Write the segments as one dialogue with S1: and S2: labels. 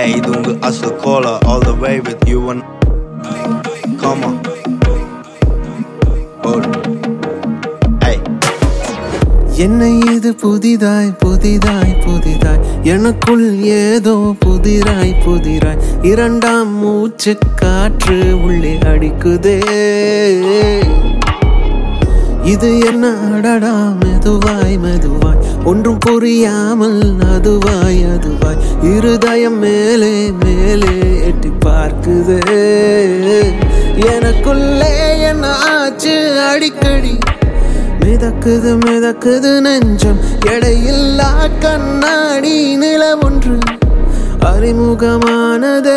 S1: Hey, இது உங்க அசல் cola all the way with you and come on. Hold. Hey.
S2: என்ன இது புதிதாய் புதிதாய் புதிதாய் எனக்குள் ஏதோ புதிராய் புதிராய் இரண்டாம் மூச்சு காற்று உள்ளே அடிக்குதே இது என்ன அடடா மெதுவாய் மெதுவாய் ஒன்றும் புரியாமல் அதுவாய் அதுவாய் இருதயம் மேலே மேலே எட்டி பார்க்குதே எனக்குள்ளே என்ன ஆச்சு அடிக்கடி மிதக்குது மிதக்குது நெஞ்சம் எடையில்லா கண்ணாடி நில ஒன்று அறிமுகமானது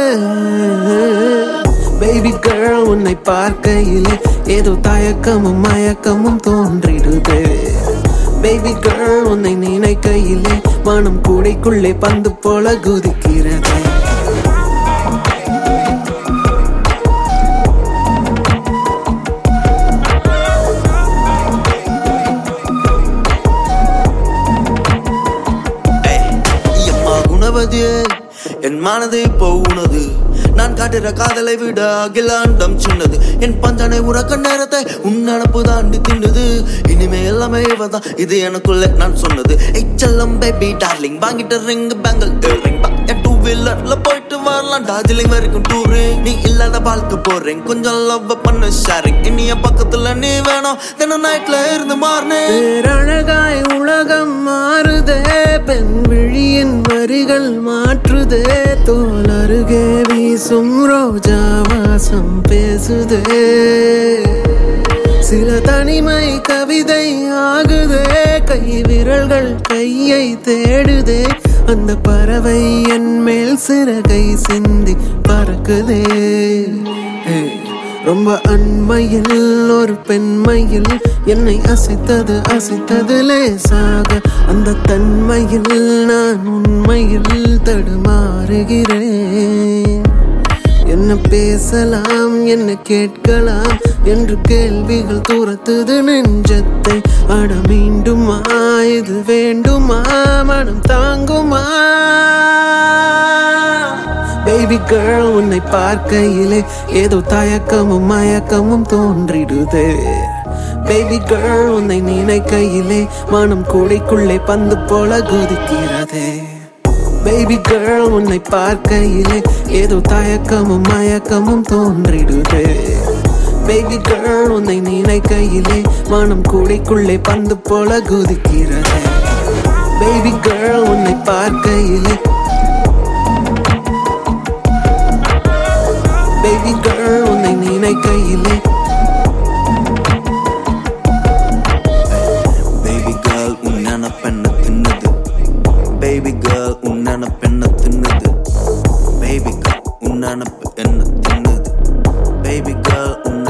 S2: பேபி கேர்ள் உன்னை பார்க்கையிலே ஏதோ தயக்கமும் மயக்கமும் தோன்றிடுதே பேபி கேர்ள் உன்னை நினைக்கையிலே மனம் கூடைக்குள்ளே பந்து போல குதிக்கிறது
S1: ஏய், எம்மா குணவதியே என் மனது இப்போ உனது நான் காட்டுற காதலை விட அகிலாண்டம் சின்னது என் பஞ்சனை உறக்க நேரத்தை உன் நினப்பு தாண்டி தின்னுது இனிமே எல்லாமே இவதான் இது எனக்குள்ள நான் சொன்னது எச்சல்லம் பேபி டார்லிங் வாங்கிட்ட ரிங் பேங்கல் ரிங் என் டூ வீலர்ல போயிட்டு வரலாம் டார்ஜிலிங் வரைக்கும் டூரு நீ இல்லாத வாழ்க்கை போறேன் கொஞ்சம் லவ் பண்ண ஷேரிங் இனிய பக்கத்துல நீ வேணும் தினம் நைட்ல இருந்து மாறினேன்
S2: பேரழகாய் உலகம் மாறுதே பெண் விழியின் வரிகள் மாற்றுதே தோல் அருகே வீசும் ரோஜா வாசம் பேசுதே சில தனிமை கவிதை ஆகுதே கை விரல்கள் கையை தேடுதே அந்த பறவை என் மேல் சிறகை சிந்தி பறக்குதே Hey. ரொம்ப அண்மையில் ஒரு பெண்மையில் என்னை அசைத்தது அசைத்தது லேசாக அந்த தன்மையில் நான் உண்மையில் தடுமாறுகிறேன் என்ன பேசலாம் என்ன கேட்கலாம் என்று கேள்விகள் துரத்துது நெஞ்சத்தை அட மீண்டுமா இது வேண்டுமா மனம் தாங்குமா பேபி கேர்ள் உன்னை பார்க்கையிலே ஏதோ தயக்கமும் மயக்கமும் தோன்றிடுதே பேபி கேர்ள் உன்னை நினைக்கையிலே மனம் கூடைக்குள்ளே பந்து போல குதிக்கிறதே பேபி கேர்ள் உன்னை பார்க்கையிலே ஏதோ தயக்கமும் மயக்கமும் தோன்றிடுதே பேபி கேர்ள் உன்னை நினைக்கையிலே மனம் கூடைக்குள்ளே பந்து போல குதிக்கிறதே பேபி கேர்ள் உன்னை பார்க்கையிலே பேபி கேர்ள் உன்னை நினைக்கையிலே
S1: பேபி கேர்ள் உன் நினப்பெண்ண தின்னது பேபி கேர்ள் உன் நினப்பெண்ண தின்னது பேபி கேர்ள் உன் நினப்பு என்ன தின்னது பேபி கேர்ள் உன்